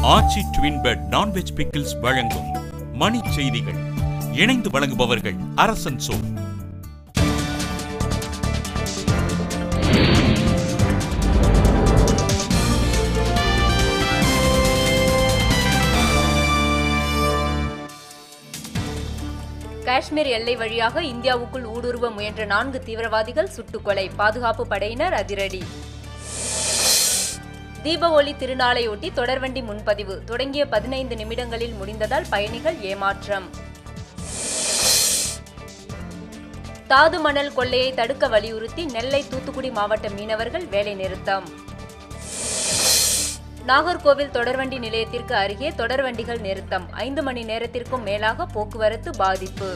ஆச்சி twin bed non veg pickles வழங்கும் மணி செய்திகள் இணைந்து வழங்குபவர்கள் அரசன் சோ காஷ்மீர் எல்லை வழியாக இந்தியாவுக்குள் ஊடுருவ முயன்ற நான்கு தீவிரவாதிகள் சுட்டுக்கொலை பாதுகாப்பு படையினர் அதிரடி தீபாவளி திருநாளையொட்டி தொடர்வண்டி முன்பதிவு தொடங்கிய பதினைந்து நிமிடங்களில் முடிந்ததால் பயணிகள் ஏமாற்றம் தாது மணல் கொள்ளையை தடுக்க வலியுறுத்தி நெல்லை தூத்துக்குடி மாவட்ட மீனவர்கள் வேலைநிறுத்தம் நாகர்கோவில் தொடர்வண்டி நிலையத்திற்கு அருகே தொடர்வண்டிகள் நிறுத்தம் ஐந்து மணி நேரத்திற்கும் மேலாக போக்குவரத்து பாதிப்பு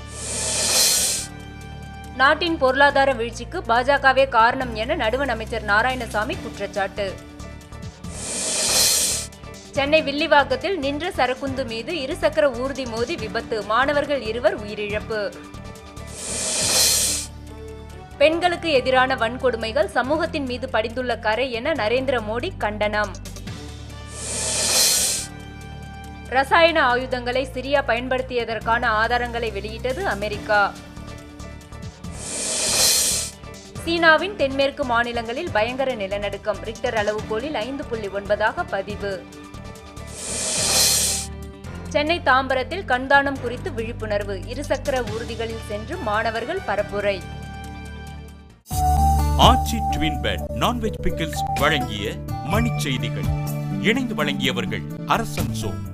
நாட்டின் பொருளாதார வீழ்ச்சிக்கு பாஜகவே காரணம் என நடுவண் அமைச்சர் நாராயணசாமி குற்றச்சாட்டு சென்னை வில்லிவாக்கத்தில் நின்ற சரக்குந்து மீது இருசக்கர ஊர்தி மோதி விபத்து மாணவர்கள் இருவர் உயிரிழப்பு பெண்களுக்கு எதிரான வன்கொடுமைகள் சமூகத்தின் மீது படிந்துள்ள கரை என நரேந்திர மோடி கண்டனம் ரசாயன ஆயுதங்களை சிரியா பயன்படுத்தியதற்கான ஆதாரங்களை வெளியிட்டது அமெரிக்கா சீனாவின் தென்மேற்கு மாநிலங்களில் பயங்கர நிலநடுக்கம் ரிக்டர் அளவுகோலில் ஐந்து புள்ளி ஒன்பதாக பதிவு சென்னை தாம்பரத்தில் கண்தானம் குறித்து விழிப்புணர்வு இருசக்கர ஊர்திகளில் சென்று மாணவர்கள் பரப்புரை Aachi twin bed non veg pickles வழங்கிய மணி செய்திகள் இணைந்து வழங்கியவர்கள் அரசன் சோ